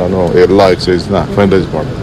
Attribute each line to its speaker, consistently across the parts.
Speaker 1: ನಾನು ಎಲ್ಲ ಎಕ್ಸೈಸ್ನ ಫೈನಲೈಸ್ ಮಾಡ್ತೀನಿ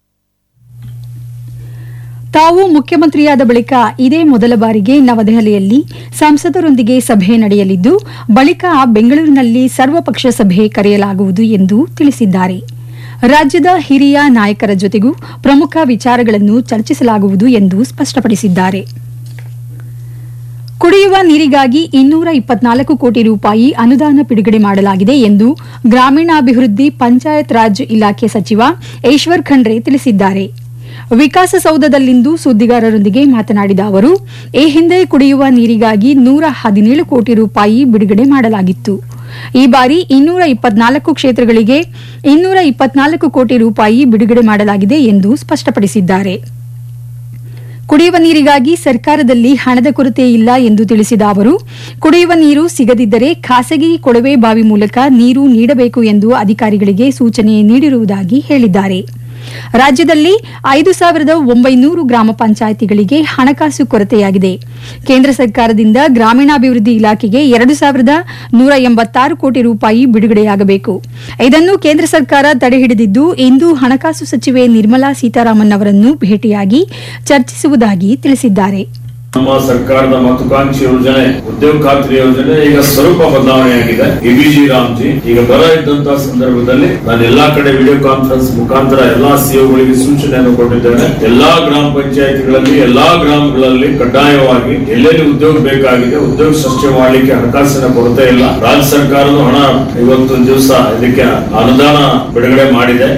Speaker 2: ತಾವು ಮುಖ್ಯಮಂತ್ರಿಯಾದ ಬಳಿಕ ಇದೇ ಮೊದಲ ಬಾರಿಗೆ ನವದೆಹಲಿಯಲ್ಲಿ ಸಂಸದರೊಂದಿಗೆ ಸಭೆ ನಡೆಯಲಿದ್ದು ಬಳಿಕ ಬೆಂಗಳೂರಿನಲ್ಲಿ ಸರ್ವಪಕ್ಷ ಸಭೆ ಕರೆಯಲಾಗುವುದು ಎಂದು ತಿಳಿಸಿದ್ದಾರೆ ರಾಜ್ಯದ ಹಿರಿಯ ನಾಯಕರ ಜೊತೆಗೂ ಪ್ರಮುಖ ವಿಚಾರಗಳನ್ನು ಚರ್ಚಿಸಲಾಗುವುದು ಎಂದು ಸ್ಪಷ್ಟಪಡಿಸಿದ್ದಾರೆ ಕುಡಿಯುವ ನೀರಿಗಾಗಿ ಇನ್ನೂರ ಇಪ್ಪತ್ನಾಲ್ಕು ಕೋಟಿ ರೂಪಾಯಿ ಅನುದಾನ ಬಿಡುಗಡೆ ಮಾಡಲಾಗಿದೆ ಎಂದು ಗ್ರಾಮೀಣಾಭಿವೃದ್ಧಿ ಪಂಚಾಯತ್ ರಾಜ್ ಇಲಾಖೆ ಸಚಿವ ಈಶ್ವರ್ ಖಂಡ್ರೆ ತಿಳಿಸಿದ್ದಾರೆ ವಿಕಾಸಸೌಧದಲ್ಲಿಂದು ಸುದ್ದಿಗಾರರೊಂದಿಗೆ ಮಾತನಾಡಿದ ಅವರು ಈ ಹಿಂದೆ ಕುಡಿಯುವ ನೀರಿಗಾಗಿ ನೂರ ಹದಿನೇಳು ಕೋಟಿ ರೂಪಾಯಿ ಬಿಡುಗಡೆ ಮಾಡಲಾಗಿತ್ತು ಈ ಬಾರಿ ಇನ್ನೂರ ಇಪ್ಪತ್ನಾಲ್ಕು ಕ್ಷೇತ್ರಗಳಿಗೆ ಇನ್ನೂರ ಇಪ್ಪತ್ನಾಲ್ಕು ಕೋಟಿ ರೂಪಾಯಿ ಬಿಡುಗಡೆ ಮಾಡಲಾಗಿದೆ ಎಂದು ಸ್ಪಷ್ಟಪಡಿಸಿದ್ದಾರೆ ಕುಡಿಯುವ ನೀರಿಗಾಗಿ ಸರ್ಕಾರದಲ್ಲಿ ಹಣದ ಕೊರತೆ ಇಲ್ಲ ಎಂದು ತಿಳಿಸಿದ ಅವರು ಕುಡಿಯುವ ನೀರು ಸಿಗದಿದ್ದರೆ ಖಾಸಗಿ ಕೊಳವೆ ಬಾವಿ ಮೂಲಕ ನೀರು ನೀಡಬೇಕು ಎಂದು ಅಧಿಕಾರಿಗಳಿಗೆ ಸೂಚನೆ ನೀಡಿರುವುದಾಗಿ ಹೇಳಿದ್ದಾರೆ ರಾಜ್ಯದಲ್ಲಿ ಐದು ಸಾವಿರದ ಒಂಬೈನೂರು ಗ್ರಾಮ ಪಂಚಾಯಿತಿಗಳಿಗೆ ಹಣಕಾಸು ಕೊರತೆಯಾಗಿದೆ ಕೇಂದ್ರ ಸರ್ಕಾರದಿಂದ ಗ್ರಾಮೀಣಾಭಿವೃದ್ಧಿ ಇಲಾಖೆಗೆ ಎರಡು ಸಾವಿರದ ನೂರ ಎಂಬತ್ತಾರು ಕೋಟಿ ರೂಪಾಯಿ ಬಿಡುಗಡೆಯಾಗಬೇಕು ಇದನ್ನು ಕೇಂದ್ರ ಸರ್ಕಾರ ತಡೆಹಿಡಿದಿದ್ದು ಇಂದು ಹಣಕಾಸು ಸಚಿವೆ ನಿರ್ಮಲಾ ಸೀತಾರಾಮನ್ ಅವರನ್ನು ಭೇಟಿಯಾಗಿ ಚರ್ಚಿಸುವುದಾಗಿ ತಿಳಿಸಿದ್ದಾರೆ
Speaker 3: ನಮ್ಮ ಸರ್ಕಾರದ ಮಹತ್ವಾಕಾಂಕ್ಷಿ ಯೋಜನೆ ಉದ್ಯೋಗ ಖಾತ್ರಿ ಯೋಜನೆ ಈಗ ಸ್ವರೂಪ ಬದಲಾವಣೆಯಾಗಿದೆ ಎಬಿಜಿ ರಾಮ್ಜಿ ಈಗ ಬರ ಇದ್ದಂತಹ ಸಂದರ್ಭದಲ್ಲಿ ನಾನು ಎಲ್ಲಾ ಕಡೆ ವಿಡಿಯೋ ಕಾನ್ಫರೆನ್ಸ್ ಮುಖಾಂತರ ಎಲ್ಲಾ ಸಿಒಗಳಿಗೆ ಸೂಚನೆಯನ್ನು ಕೊಟ್ಟಿದ್ದೇನೆ ಎಲ್ಲಾ ಗ್ರಾಮ ಪಂಚಾಯತಿಗಳಲ್ಲಿ ಎಲ್ಲಾ ಗ್ರಾಮಗಳಲ್ಲಿ ಕಡ್ಡಾಯವಾಗಿ ಎಲ್ಲೆಲ್ಲಿ ಉದ್ಯೋಗ ಬೇಕಾಗಿದೆ ಉದ್ಯೋಗ ಸೃಷ್ಟಿ ಮಾಡಲಿಕ್ಕೆ ಹಣಕಾಸಿನ ಕೊರತೆ ಇಲ್ಲ ರಾಜ್ಯ ಸರ್ಕಾರದ ಹಣ ಇವತ್ತು ದಿವಸ ಇದಕ್ಕೆ ಅನುದಾನ ಬಿಡುಗಡೆ ಮಾಡಿದೆ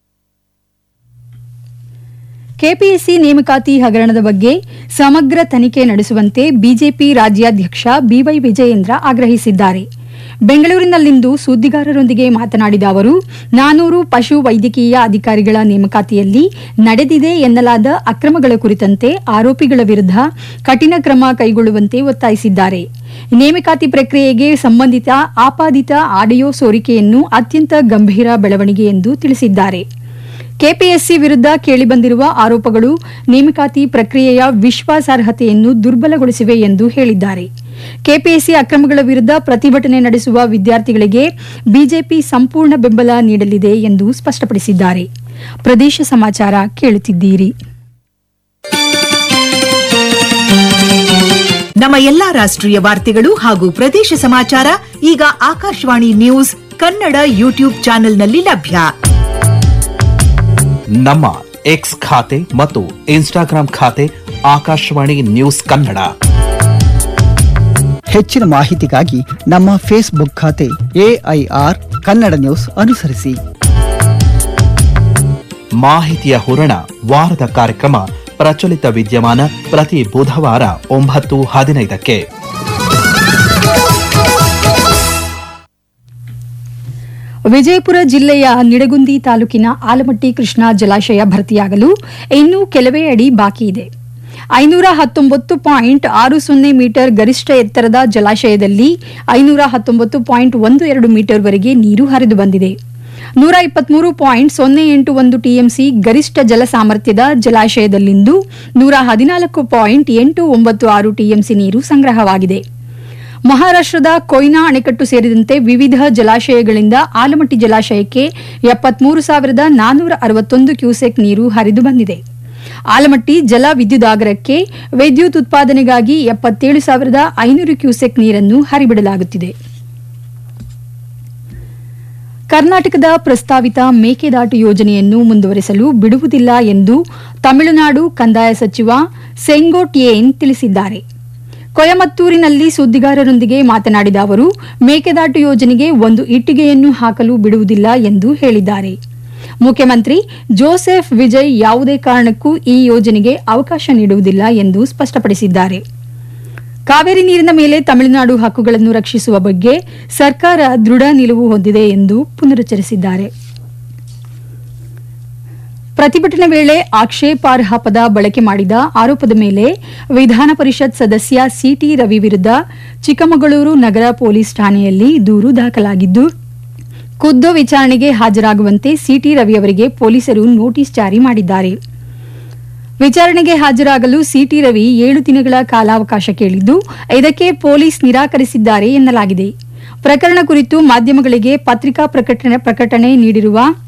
Speaker 2: ಕೆಪಿಎಸ್ಸಿ ನೇಮಕಾತಿ ಹಗರಣದ ಬಗ್ಗೆ ಸಮಗ್ರ ತನಿಖೆ ನಡೆಸುವಂತೆ ಬಿಜೆಪಿ ರಾಜ್ಯಾಧ್ಯಕ್ಷ ಬಿವೈ ವಿಜಯೇಂದ್ರ ಆಗ್ರಹಿಸಿದ್ದಾರೆ ಬೆಂಗಳೂರಿನಲ್ಲಿಂದು ಸುದ್ದಿಗಾರರೊಂದಿಗೆ ಮಾತನಾಡಿದ ಅವರು ನಾನೂರು ಪಶು ವೈದ್ಯಕೀಯ ಅಧಿಕಾರಿಗಳ ನೇಮಕಾತಿಯಲ್ಲಿ ನಡೆದಿದೆ ಎನ್ನಲಾದ ಅಕ್ರಮಗಳ ಕುರಿತಂತೆ ಆರೋಪಿಗಳ ವಿರುದ್ಧ ಕಠಿಣ ಕ್ರಮ ಕೈಗೊಳ್ಳುವಂತೆ ಒತ್ತಾಯಿಸಿದ್ದಾರೆ ನೇಮಕಾತಿ ಪ್ರಕ್ರಿಯೆಗೆ ಸಂಬಂಧಿತ ಆಪಾದಿತ ಆಡಿಯೋ ಸೋರಿಕೆಯನ್ನು ಅತ್ಯಂತ ಗಂಭೀರ ಬೆಳವಣಿಗೆ ಎಂದು ತಿಳಿಸಿದ್ದಾರೆ ಕೆಪಿಎಸ್ಸಿ ವಿರುದ್ಧ ಕೇಳಿಬಂದಿರುವ ಆರೋಪಗಳು ನೇಮಕಾತಿ ಪ್ರಕ್ರಿಯೆಯ ವಿಶ್ವಾಸಾರ್ಹತೆಯನ್ನು ದುರ್ಬಲಗೊಳಿಸಿವೆ ಎಂದು ಹೇಳಿದ್ದಾರೆ ಕೆಪಿಎಸ್ಸಿ ಅಕ್ರಮಗಳ ವಿರುದ್ಧ ಪ್ರತಿಭಟನೆ ನಡೆಸುವ ವಿದ್ಯಾರ್ಥಿಗಳಿಗೆ ಬಿಜೆಪಿ ಸಂಪೂರ್ಣ ಬೆಂಬಲ ನೀಡಲಿದೆ ಎಂದು ಸ್ಪಷ್ಟಪಡಿಸಿದ್ದಾರೆ ಪ್ರದೇಶ ಸಮಾಚಾರ ಕೇಳುತ್ತಿದ್ದೀರಿ
Speaker 4: ನಮ್ಮ ಎಲ್ಲಾ ರಾಷ್ಟ್ರೀಯ ವಾರ್ತೆಗಳು ಹಾಗೂ ಪ್ರದೇಶ ಸಮಾಚಾರ ಈಗ ಆಕಾಶವಾಣಿ ನ್ಯೂಸ್ ಕನ್ನಡ ಯೂಟ್ಯೂಬ್ ಚಾನೆಲ್ನಲ್ಲಿ ಲಭ್ಯ
Speaker 5: ನಮ್ಮ ಎಕ್ಸ್ ಖಾತೆ ಮತ್ತು ಇನ್ಸ್ಟಾಗ್ರಾಂ ಖಾತೆ ಆಕಾಶವಾಣಿ ನ್ಯೂಸ್ ಕನ್ನಡ
Speaker 6: ಹೆಚ್ಚಿನ ಮಾಹಿತಿಗಾಗಿ ನಮ್ಮ ಫೇಸ್ಬುಕ್ ಖಾತೆ ಎಐಆರ್ ಕನ್ನಡ ನ್ಯೂಸ್ ಅನುಸರಿಸಿ
Speaker 5: ಮಾಹಿತಿಯ ಹೂರಣ ವಾರದ ಕಾರ್ಯಕ್ರಮ ಪ್ರಚಲಿತ ವಿದ್ಯಮಾನ ಪ್ರತಿ ಬುಧವಾರ ಒಂಬತ್ತು ಹದಿನೈದಕ್ಕೆ
Speaker 2: ವಿಜಯಪುರ ಜಿಲ್ಲೆಯ ನಿಡಗುಂದಿ ತಾಲೂಕಿನ ಆಲಮಟ್ಟಿ ಕೃಷ್ಣಾ ಜಲಾಶಯ ಭರ್ತಿಯಾಗಲು ಇನ್ನೂ ಕೆಲವೇ ಅಡಿ ಬಾಕಿ ಇದೆ ಐನೂರ ಹತ್ತೊಂಬತ್ತು ಪಾಯಿಂಟ್ ಆರು ಸೊನ್ನೆ ಮೀಟರ್ ಗರಿಷ್ಠ ಎತ್ತರದ ಜಲಾಶಯದಲ್ಲಿ ಐನೂರ ಹತ್ತೊಂಬತ್ತು ಪಾಯಿಂಟ್ ಒಂದು ಎರಡು ಮೀಟರ್ವರೆಗೆ ನೀರು ಹರಿದು ಬಂದಿದೆ ನೂರ ಇಪ್ಪತ್ಮೂರು ಪಾಯಿಂಟ್ ಸೊನ್ನೆ ಎಂಟು ಒಂದು ಟಿಎಂಸಿ ಗರಿಷ್ಠ ಜಲ ಸಾಮರ್ಥ್ಯದ ಜಲಾಶಯದಲ್ಲಿಂದು ನೂರ ಹದಿನಾಲ್ಕು ಪಾಯಿಂಟ್ ಎಂಟು ಒಂಬತ್ತು ಆರು ಟಿಎಂಸಿ ನೀರು ಸಂಗ್ರಹವಾಗಿದೆ ಮಹಾರಾಷ್ಟದ ಕೊಯ್ನಾ ಅಣೆಕಟ್ಟು ಸೇರಿದಂತೆ ವಿವಿಧ ಜಲಾಶಯಗಳಿಂದ ಆಲಮಟ್ಟಿ ಜಲಾಶಯಕ್ಕೆ ಎಪ್ಪತ್ಮೂರು ಸಾವಿರದ ನಾನ್ನೂರ ಅರವತ್ತೊಂದು ಕ್ಯೂಸೆಕ್ ನೀರು ಹರಿದು ಬಂದಿದೆ ಆಲಮಟ್ಟಿ ಜಲ ವಿದ್ಯುದಾಗರಕ್ಕೆ ವಿದ್ಯುತ್ ಉತ್ಪಾದನೆಗಾಗಿ ಎಪ್ಪತ್ತೇಳು ಸಾವಿರದ ಐನೂರು ಕ್ಯೂಸೆಕ್ ನೀರನ್ನು ಹರಿಬಿಡಲಾಗುತ್ತಿದೆ ಕರ್ನಾಟಕದ ಪ್ರಸ್ತಾವಿತ ಮೇಕೆದಾಟು ಯೋಜನೆಯನ್ನು ಮುಂದುವರೆಸಲು ಬಿಡುವುದಿಲ್ಲ ಎಂದು ತಮಿಳುನಾಡು ಕಂದಾಯ ಸಚಿವ ಸೆಂಗೋಟಿಯೇನ್ ತಿಳಿಸಿದ್ದಾರೆ ಕೊಯಮತ್ತೂರಿನಲ್ಲಿ ಸುದ್ದಿಗಾರರೊಂದಿಗೆ ಮಾತನಾಡಿದ ಅವರು ಮೇಕೆದಾಟು ಯೋಜನೆಗೆ ಒಂದು ಇಟ್ಟಿಗೆಯನ್ನು ಹಾಕಲು ಬಿಡುವುದಿಲ್ಲ ಎಂದು ಹೇಳಿದ್ದಾರೆ ಮುಖ್ಯಮಂತ್ರಿ ಜೋಸೆಫ್ ವಿಜಯ್ ಯಾವುದೇ ಕಾರಣಕ್ಕೂ ಈ ಯೋಜನೆಗೆ ಅವಕಾಶ ನೀಡುವುದಿಲ್ಲ ಎಂದು ಸ್ಪಷ್ಟಪಡಿಸಿದ್ದಾರೆ ಕಾವೇರಿ ನೀರಿನ ಮೇಲೆ ತಮಿಳುನಾಡು ಹಕ್ಕುಗಳನ್ನು ರಕ್ಷಿಸುವ ಬಗ್ಗೆ ಸರ್ಕಾರ ದೃಢ ನಿಲುವು ಹೊಂದಿದೆ ಎಂದು ಪುನರುಚ್ಚರಿಸಿದ್ದಾರೆ ಪ್ರತಿಭಟನೆ ವೇಳೆ ಆಕ್ಷೇಪಾರ್ಹ ಪದ ಬಳಕೆ ಮಾಡಿದ ಆರೋಪದ ಮೇಲೆ ವಿಧಾನ ಪರಿಷತ್ ಸದಸ್ಯ ಸಿಟಿ ರವಿ ವಿರುದ್ಧ ಚಿಕ್ಕಮಗಳೂರು ನಗರ ಪೊಲೀಸ್ ಠಾಣೆಯಲ್ಲಿ ದೂರು ದಾಖಲಾಗಿದ್ದು ಖುದ್ದು ವಿಚಾರಣೆಗೆ ಹಾಜರಾಗುವಂತೆ ಸಿಟಿ ರವಿ ಅವರಿಗೆ ಪೊಲೀಸರು ನೋಟಿಸ್ ಜಾರಿ ಮಾಡಿದ್ದಾರೆ ವಿಚಾರಣೆಗೆ ಹಾಜರಾಗಲು ಸಿಟಿ ರವಿ ಏಳು ದಿನಗಳ ಕಾಲಾವಕಾಶ ಕೇಳಿದ್ದು ಇದಕ್ಕೆ ಪೊಲೀಸ್ ನಿರಾಕರಿಸಿದ್ದಾರೆ ಎನ್ನಲಾಗಿದೆ ಪ್ರಕರಣ ಕುರಿತು ಮಾಧ್ಯಮಗಳಿಗೆ ಪತ್ರಿಕಾ ಪ್ರಕಟಣೆ ಪ್ರಕಟಣೆ ನೀಡಿರುವ